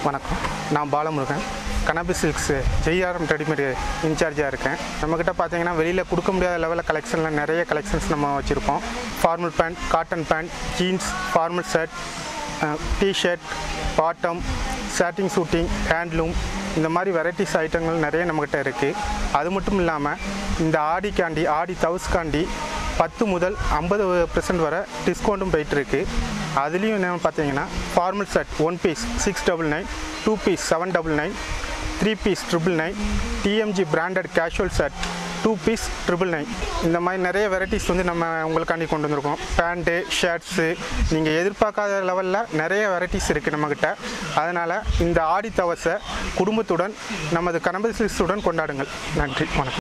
வணக்கம் நான் பாலமுருகன் கனபி சில்க்ஸ் ஜெய்ஆர்எம் ரெடிமேட் இன்சார்ஜாக இருக்கேன் நம்மக்கிட்ட பார்த்தீங்கன்னா வெளியில் கொடுக்க முடியாத லெவலில் கலெக்ஷனில் நிறைய கலெக்ஷன்ஸ் நம்ம வச்சுருப்போம் formal pant cotton pant jeans formal shirt T-shirt bottom shirting suiting handloom இந்த மாதிரி வெரைட்டிஸ் ஐட்டங்கள் நிறைய நம்மக்கிட்ட இருக்குது அது மட்டும் இல்லாமல் இந்த ஆடிக்காண்டி ஆடி தவுஸ்காண்டி பத்து முதல் ஐம்பது பர்சன்ட் வரை டிஸ்கவுண்ட்டும் போயிட்டுருக்கு அதுலேயும் என்னென்னு பார்த்தீங்கன்னா formal shirt one piece six double nine two piece seven double nine three piece triple nine TMG branded casual shirt two piece triple nine இந்த மாதிரி நிறைய வெரைட்டிஸ் வந்து நம்ம உங்களுக்காண்டி கொண்டு வந்திருக்கோம் பேண்ட்டு ஷர்ட்ஸு நீங்கள் எதிர்பார்க்காத லெவலில் நிறைய வெரைட்டிஸ் இருக்குது நம்மக்கிட்ட அதனால் இந்த ஆடி தவசை குடும்பத்துடன் நமது கனம்பசிலிஸ்டுடன் கொண்டாடுங்கள் நன்றி வணக்கம்